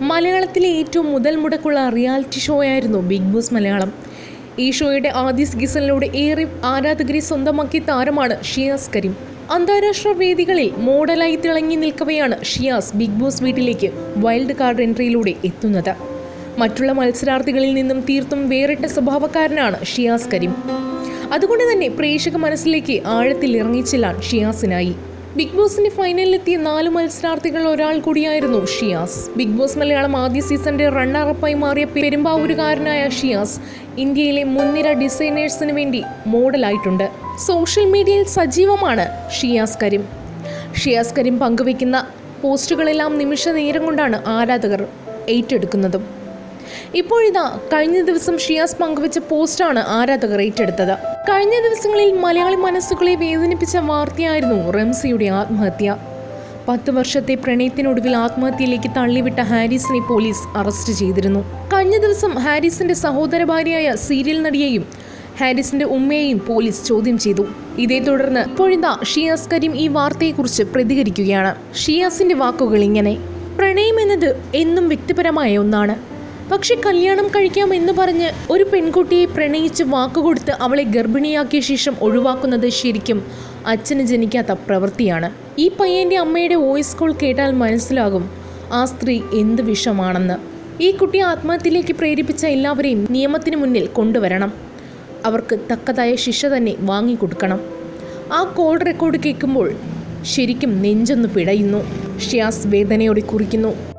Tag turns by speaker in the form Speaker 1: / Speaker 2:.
Speaker 1: മലയാളത്തിലെ ഏറ്റവും മുതൽ മുടക്കുള്ള റിയാലിറ്റി ഷോയായിരുന്നു ബിഗ് ബോസ് മലയാളം ഈ ഷോയുടെ ആദ്യ സീസണിലൂടെ ഏറെ ആരാധകരെ സ്വന്തമാക്കിയ താരമാണ് ഷിയാസ് കരീം അന്താരാഷ്ട്ര വേദികളിൽ മോഡലായി തിളങ്ങി നിൽക്കവെയാണ് ഷിയാസ് ബിഗ് ബോസ് വീട്ടിലേക്ക് വൈൽഡ് കാർഡ് എൻട്രിയിലൂടെ എത്തുന്നത് മറ്റുള്ള മത്സരാർത്ഥികളിൽ നിന്നും തീർത്തും വേറിട്ട സ്വഭാവക്കാരനാണ് ഷിയാസ് കരീം അതുകൊണ്ട് തന്നെ പ്രേക്ഷക മനസ്സിലേക്ക് ആഴത്തിൽ ഇറങ്ങിച്ചെല്ലാൻ ഷിയാസിനായി ബിഗ് ബോസിന്റെ ഫൈനലിലെത്തിയ നാല് മത്സരാർത്ഥികൾ ഒരാൾ കൂടിയായിരുന്നു ഷിയാസ് ബിഗ് ബോസ് മലയാളം ആദ്യ സീസണിന്റെ റണ്ണറപ്പായി മാറിയ പെരുമ്പാവൂരുകാരനായ ഷിയാസ് ഇന്ത്യയിലെ മുൻനിര ഡിസൈനേഴ്സിന് വേണ്ടി മോഡലായിട്ടുണ്ട് സോഷ്യൽ മീഡിയയിൽ സജീവമാണ് ഷിയാസ് കരീം ഷിയാസ് കരീം പങ്കുവയ്ക്കുന്ന പോസ്റ്റുകളെല്ലാം നിമിഷ നേരം കൊണ്ടാണ് ആരാധകർ ഏറ്റെടുക്കുന്നതും ഇപ്പോഴിതാ കഴിഞ്ഞ ദിവസം ഷിയാസ് പങ്കുവച്ച പോസ്റ്റാണ് ആരാധകർ ഏറ്റെടുത്തത് കഴിഞ്ഞ ദിവസങ്ങളിൽ മലയാളി മനസ്സുകളെ വേദനിപ്പിച്ച വാർത്തയായിരുന്നു റംസിയുടെ ആത്മഹത്യ പത്ത് വർഷത്തെ പ്രണയത്തിനൊടുവിൽ ആത്മഹത്യയിലേക്ക് തള്ളിവിട്ട ഹാരിസിനെ പോലീസ് അറസ്റ്റ് ചെയ്തിരുന്നു കഴിഞ്ഞ ദിവസം ഹാരിസിന്റെ സഹോദര ഭാര്യയായ സീരിയൽ നടിയെയും ഹാരിസിന്റെ ഉമ്മയെയും പോലീസ് ചോദ്യം ചെയ്തു ഇതേ തുടർന്ന് ഇപ്പോഴിതാ ഷിയാസ് കരീം ഈ വാർത്തയെക്കുറിച്ച് പ്രതികരിക്കുകയാണ് ഷിയാസിന്റെ വാക്കുകൾ ഇങ്ങനെ പ്രണയം എന്നത് എന്നും വ്യക്തിപരമായ ഒന്നാണ് പക്ഷെ കല്യാണം കഴിക്കാം എന്ന് പറഞ്ഞ് ഒരു പെൺകുട്ടിയെ പ്രണയിച്ച് വാക്കുകൊടുത്ത് അവളെ ഗർഭിണിയാക്കിയ ശേഷം ഒഴിവാക്കുന്നത് ശരിക്കും അച്ഛന് ജനിക്കാത്ത പ്രവൃത്തിയാണ് ഈ പയ്യന്റെ അമ്മയുടെ വോയിസ് കോൾ കേട്ടാൽ മനസ്സിലാകും ആ സ്ത്രീ എന്ത് വിഷമാണെന്ന് ഈ കുട്ടി ആത്മഹത്യയിലേക്ക് പ്രേരിപ്പിച്ച എല്ലാവരെയും നിയമത്തിന് മുന്നിൽ കൊണ്ടുവരണം അവർക്ക് തക്കതായ ശിക്ഷ തന്നെ വാങ്ങിക്കൊടുക്കണം ആ കോൾ റെക്കോർഡ് കേൾക്കുമ്പോൾ ശരിക്കും നെഞ്ചൊന്ന് പിടയുന്നു ഷിയാസ് വേദനയോടെ കുറിക്കുന്നു